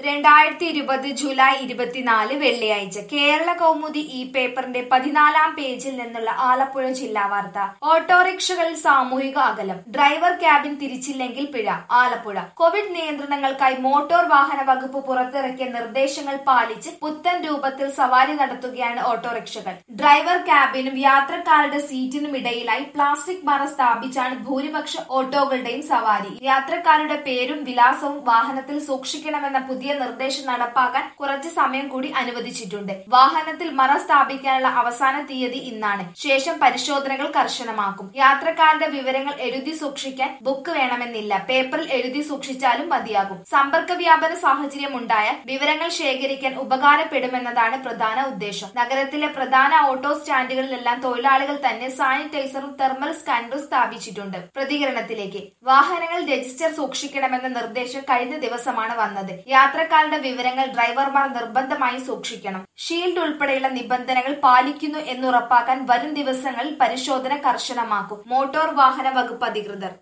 രണ്ടായിരത്തി ഇരുപത് ജൂലൈ ഇരുപത്തിനാല് വെള്ളിയാഴ്ച കേരള കൗമുദി ഈ പേപ്പറിന്റെ പതിനാലാം പേജിൽ നിന്നുള്ള ആലപ്പുഴ ജില്ലാ വാർത്ത ഓട്ടോറിക്ഷകളിൽ സാമൂഹിക അകലം ഡ്രൈവർ ക്യാബിൻ തിരിച്ചില്ലെങ്കിൽ പിഴ ആലപ്പുഴ കോവിഡ് നിയന്ത്രണങ്ങൾക്കായി മോട്ടോർ വാഹന വകുപ്പ് പുറത്തിറക്കിയ നിർദ്ദേശങ്ങൾ പാലിച്ച് പുത്തൻ രൂപത്തിൽ സവാരി നടത്തുകയാണ് ഓട്ടോറിക്ഷകൾ ഡ്രൈവർ ക്യാബിനും യാത്രക്കാരുടെ സീറ്റിനും ഇടയിലായി പ്ലാസ്റ്റിക് മറ സ്ഥാപിച്ചാണ് ഭൂരിപക്ഷ ഓട്ടോകളുടെയും സവാരി യാത്രക്കാരുടെ പേരും വിലാസവും വാഹനത്തിൽ സൂക്ഷിക്കണമെന്ന പുതിയ നിർദ്ദേശം നടപ്പാക്കാൻ കുറച്ച് സമയം കൂടി അനുവദിച്ചിട്ടുണ്ട് വാഹനത്തിൽ മറ സ്ഥാപിക്കാനുള്ള അവസാന തീയതി ഇന്നാണ് ശേഷം പരിശോധനകൾ കർശനമാക്കും യാത്രക്കാരുടെ വിവരങ്ങൾ എഴുതി സൂക്ഷിക്കാൻ ബുക്ക് വേണമെന്നില്ല പേപ്പറിൽ എഴുതി സൂക്ഷിച്ചാലും മതിയാകും സമ്പർക്ക വ്യാപന സാഹചര്യം ഉണ്ടായാൽ വിവരങ്ങൾ ശേഖരിക്കാൻ ഉപകാരപ്പെടുമെന്നതാണ് പ്രധാന ഉദ്ദേശം നഗരത്തിലെ പ്രധാന ഓട്ടോ സ്റ്റാൻഡുകളിലെല്ലാം തൊഴിലാളികൾ തന്നെ സാനിറ്റൈസറും തെർമൽ സ്കാനറും സ്ഥാപിച്ചിട്ടുണ്ട് പ്രതികരണത്തിലേക്ക് വാഹനങ്ങൾ രജിസ്റ്റർ സൂക്ഷിക്കണമെന്ന നിർദ്ദേശം കഴിഞ്ഞ ദിവസമാണ് വന്നത് യാത്രക്കാരുടെ വിവരങ്ങൾ ഡ്രൈവർമാർ നിർബന്ധമായി സൂക്ഷിക്കണം ഷീൽഡ് ഉൾപ്പെടെയുള്ള നിബന്ധനകൾ പാലിക്കുന്നു എന്നുറപ്പാക്കാൻ വരും ദിവസങ്ങളിൽ പരിശോധന കർശനമാക്കും മോട്ടോർ വാഹന വകുപ്പ് അധികൃതർ